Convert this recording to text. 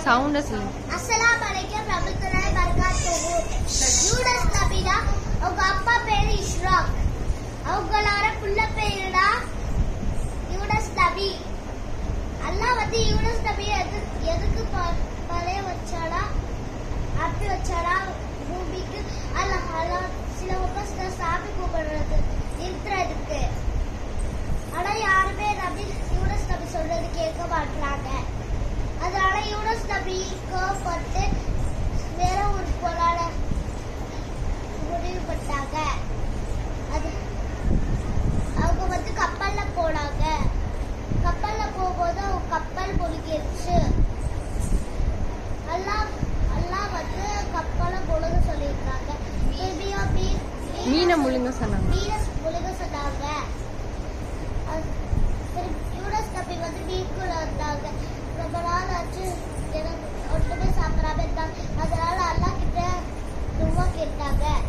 சவுண்டா சொல்லு அஸ்ஸலாமு அலைக்கும் ரஹ்மத்துல்லாஹி வபரகாத்துஹு யூனஸ் நபினா அவங்க அப்பா பேரு இஷ்ராக் அவங்களோட புள்ள பேருடா யூனஸ் நபி அல்லாஹ் வந்து யூனஸ் நபி எது எதுக்கு ப- பழைய வச்சாடா அப்படி வச்சாடா பூமிக்கு அல்லாஹ் அல்லாஹ் சில உபஸ்த சாமி கூப்பிடுறது நிறுத்துறதுக்கு ஆனா யாருமே நபி யூனஸ் நபி சொல்றது கேட்க மாட்டாங்க அதனால யூனஸ் நபி கோபப்பட்டு வேற ஒரு போலாட முடிவு பண்ணாங்க அது அவங்க வந்து கப்பல்ல போனாங்க கப்பல்ல போகும்போது அவங்க கப்பல் முழுகிருச்சு அல்லாஹ் அல்லாஹ் வந்து கப்பலை முழுக சொல்லியிருக்காங்க திரும்பியும் மீன் மீனை முழுங்க சொன்னாங்க மீனை முழுக சொன்னாங்க அது- திரு- யூனஸ் நபி வந்து மீன்குள்ள வந்தாங்க ரொம்ப நாள் ஆச்சு எனக்கு ஒன்றுமே சாப்பிடாம இருந்தாங்க அதனால அல்லா கிட்ட துவா கேட்டாங்க